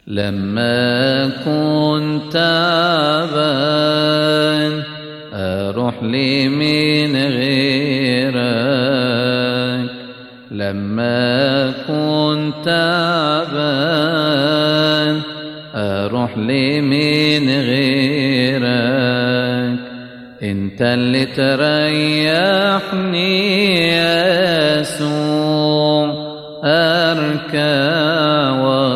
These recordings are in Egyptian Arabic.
لما كنت تعبان أروح لي من غيرك لما كنت تعبان أروح لي من غيرك انت اللي تريحني يا يسوع اركع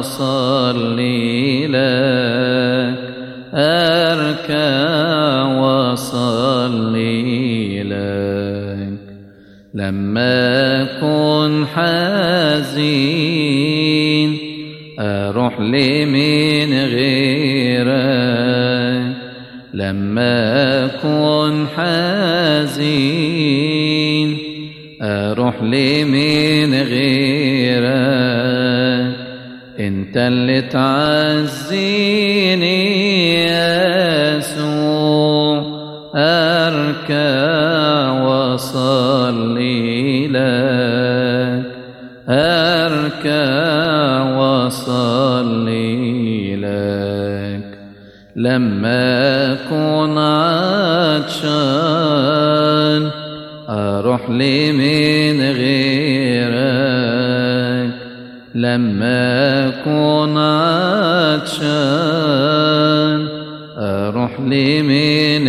واصلي لك اركع واصلي لك لما اكون حزين اروح لي من غيرك لما اكون حزين اروح لي من غيرك انت اللي تعزيني يا يسوع اركع واصلي لك اركع واصلي لك لما اكون عطشان اروح لي من غيرك لما اكون عطشان اروح لي من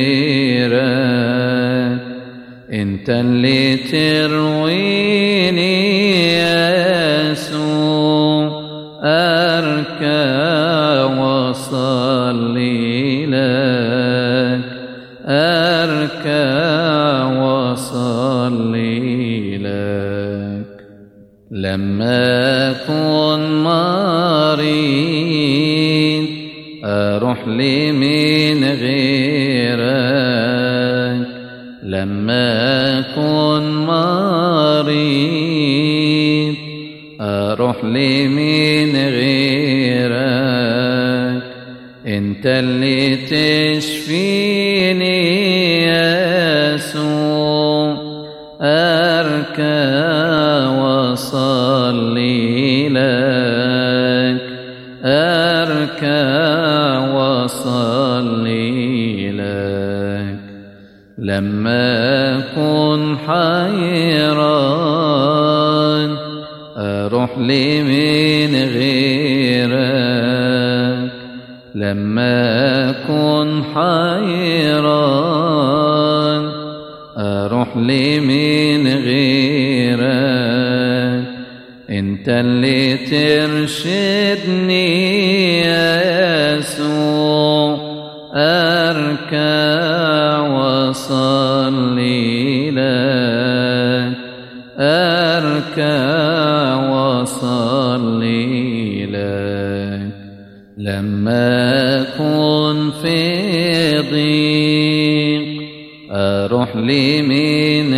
غيرك انت اللي ترويني يا يسوع اركع واصلي لك اركع واصلي لك لما اكون مريض اروح لي من غيرك لما اكون مريض اروح لي من غيرك انت اللي تشفيني يا يسوع اركع واصلي لك اركع واصلي لك لما اكون حيران اروح لي من غيرك لما اكون حيران اروح لي من غيرك انت اللي ترشدني يا يسوع اركع واصلي لك اركع واصلي لك لما اكون في ضيق اروح لي من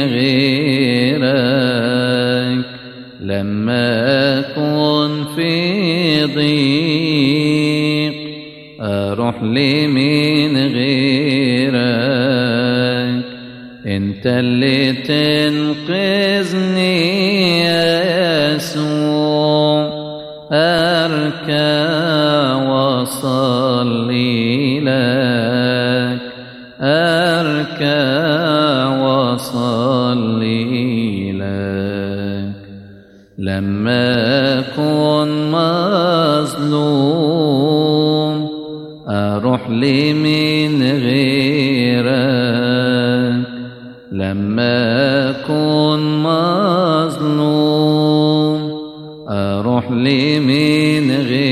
غيرك لما اكون في ضيق اروح لي من غيرك انت اللي تنقذني يا يسوع اركع واصلي لك اركع واصلي لك لما اكون مظلوم اروح لي من غيرك لما اكون مظلوم اروح لي من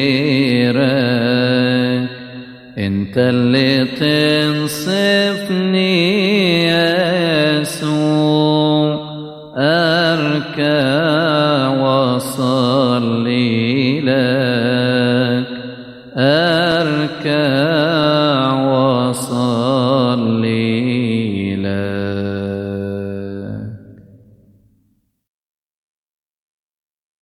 غيرك انت اللي تنصفني يا يسوع اركع واصلي لك اركع